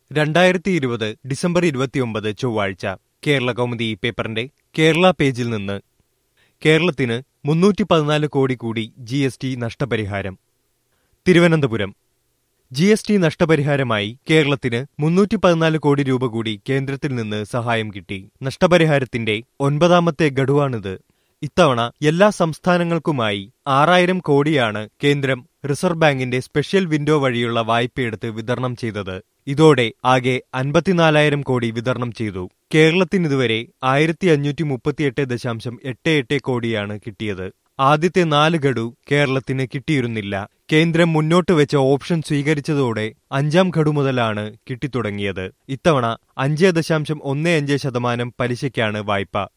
രണ്ടായിരത്തി ഇരുപത് ഡിസംബർ ഇരുപത്തിയൊമ്പത് ചൊവ്വാഴ്ച കേരള കൗമുദി പേപ്പറിന്റെ കേരള പേജിൽ നിന്ന് കേരളത്തിന് മുന്നൂറ്റി പതിനാല് കോടി കൂടി ജി എസ് ടി നഷ്ടപരിഹാരം തിരുവനന്തപുരം ജി എസ് ടി നഷ്ടപരിഹാരമായി കേരളത്തിന് മുന്നൂറ്റി പതിനാല് കോടി രൂപ കൂടി കേന്ദ്രത്തിൽ നിന്ന് സഹായം കിട്ടി നഷ്ടപരിഹാരത്തിന്റെ ഒൻപതാമത്തെ ഗഡുവാണിത് ഇത്തവണ എല്ലാ സംസ്ഥാനങ്ങൾക്കുമായി ആറായിരം കോടിയാണ് കേന്ദ്രം റിസർവ് ബാങ്കിന്റെ സ്പെഷ്യൽ വിൻഡോ വഴിയുള്ള വായ്പയെടുത്ത് വിതരണം ചെയ്തത് ഇതോടെ ആകെ അൻപത്തിനാലായിരം കോടി വിതരണം ചെയ്തു കേരളത്തിന് ഇതുവരെ ആയിരത്തി അഞ്ഞൂറ്റി മുപ്പത്തിയെട്ട് ദശാംശം എട്ട് എട്ട് കോടിയാണ് കിട്ടിയത് ആദ്യത്തെ നാല് ഗഡു കേരളത്തിന് കിട്ടിയിരുന്നില്ല കേന്ദ്രം മുന്നോട്ട് വെച്ച ഓപ്ഷൻ സ്വീകരിച്ചതോടെ അഞ്ചാം ഗഡു മുതലാണ് കിട്ടിത്തുടങ്ങിയത് ഇത്തവണ അഞ്ച് ദശാംശം ഒന്ന് അഞ്ച് ശതമാനം പലിശയ്ക്കാണ് വായ്പ